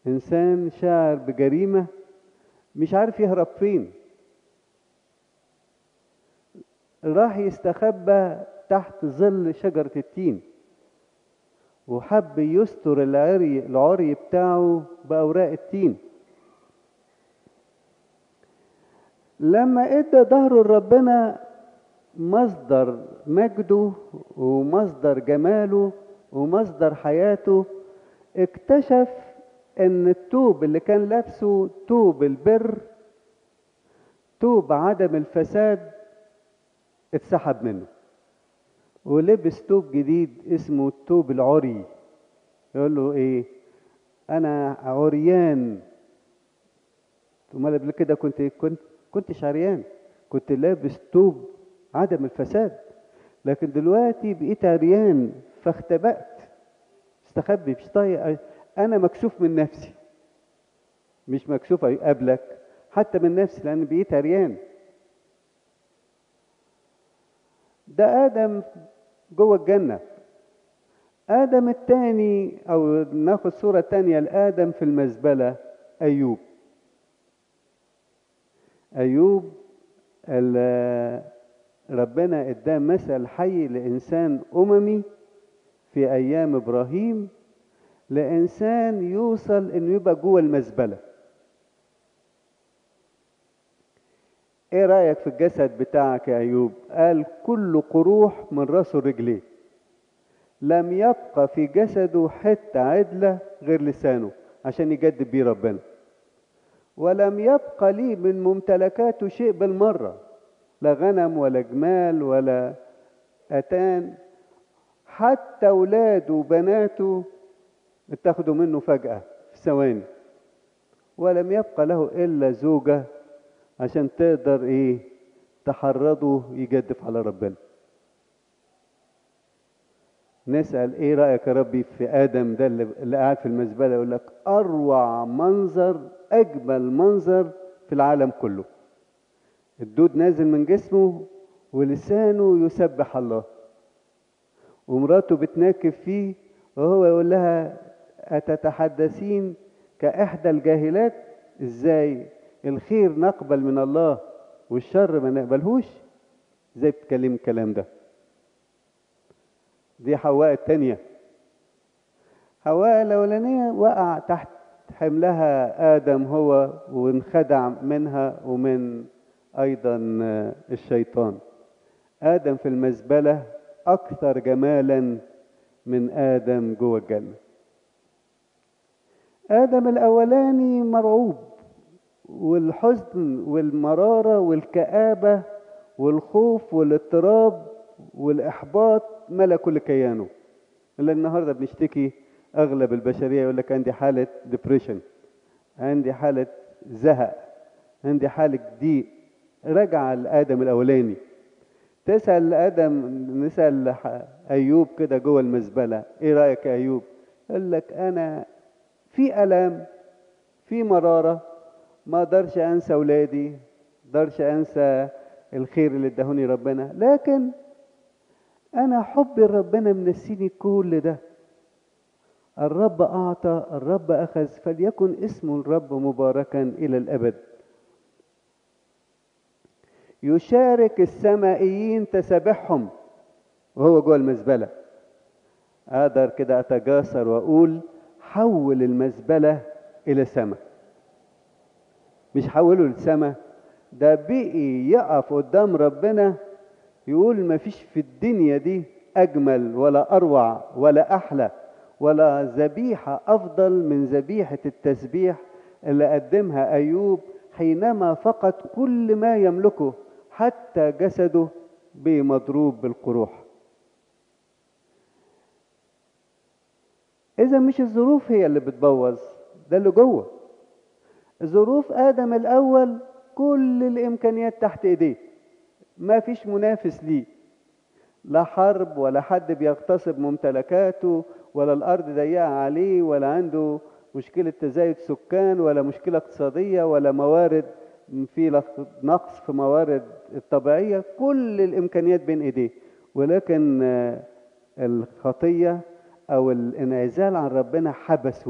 إنسان شاعر بجريمة مش عارف يهرب فين راح يستخبى تحت ظل شجرة التين وحب يستر العري العري بتاعه بأوراق التين لما ادى ظهره لربنا مصدر مجده ومصدر جماله ومصدر حياته اكتشف ان التوب اللي كان لابسه توب البر توب عدم الفساد اتسحب منه ولبس توب جديد اسمه التوب العري يقول له ايه انا عريان امال قبل كده كنت كنت كنتش عريان كنت لابس توب عدم الفساد لكن دلوقتي بقيت عريان فاختبأت استخبي مش طايق انا مكسوف من نفسي مش مكسوف قبلك حتى من نفسي لان بقيت عريان ده ادم جوه الجنه ادم التاني او ناخد صوره تانية لادم في المزبله ايوب ايوب ربنا اداه مثل حي لانسان اممي في ايام ابراهيم لانسان يوصل انه يبقى جوه المزبله ايه رايك في الجسد بتاعك يا ايوب قال كل قروح من راسه رجليه لم يبقى في جسده حته عدله غير لسانه عشان يجدد بيه ربنا ولم يبقى لي من ممتلكاته شيء بالمره لا غنم ولا جمال ولا اتان حتى اولاده وبناته اتخذوا منه فجاه في ثواني ولم يبقى له الا زوجه عشان تقدر ايه تحرضه يجدف على ربنا نسأل ايه رأيك يا ربي في آدم ده اللي قاعد في المزبلة يقول لك أروع منظر أجمل منظر في العالم كله الدود نازل من جسمه ولسانه يسبح الله ومراته بتناكب فيه وهو يقول لها أتتحدثين كإحدى الجاهلات إزاي الخير نقبل من الله والشر ما نقبلهوش ازاي بتتكلم الكلام ده دي حواء التانية حواء الأولانية وقع تحت حملها آدم هو وانخدع منها ومن أيضا الشيطان آدم في المزبلة أكثر جمالا من آدم جوه الجنة آدم الأولاني مرعوب والحزن والمرارة والكآبة والخوف والاضطراب والإحباط ملا كل كيانه إلا النهاردة بنشتكي أغلب البشرية يقول لك عندي حالة ديبريشن عندي حالة زهق عندي حالة ضيق رجع لآدم الأولاني تسأل آدم نسأل أيوب كده جوه المزبلة إيه رأيك يا أيوب؟ يقول لك أنا في ألام في مرارة ما اقدرش انسى اولادي ما اقدرش انسى الخير اللي ادهوني ربنا لكن انا حبي لربنا منسيني كل ده الرب اعطى الرب اخذ فليكن اسم الرب مباركا الى الابد يشارك السمائيين تسابحهم وهو جوه المزبله اقدر كده اتجاسر واقول حول المزبله الى سماء مش حوله للسماء ده بقي يقف قدام ربنا يقول ما فيش في الدنيا دي أجمل ولا أروع ولا أحلى ولا ذبيحة أفضل من ذبيحة التسبيح اللي قدمها أيوب حينما فقد كل ما يملكه حتى جسده بمضروب بالقروح إذا مش الظروف هي اللي بتبوظ ده اللي جوه ظروف آدم الأول كل الإمكانيات تحت إيديه ما فيش منافس ليه لا حرب ولا حد بيغتصب ممتلكاته ولا الأرض ضيقة عليه ولا عنده مشكلة تزايد سكان ولا مشكلة اقتصادية ولا موارد في نقص في موارد الطبيعية كل الإمكانيات بين إيديه ولكن الخطية أو الانعزال عن ربنا حبسه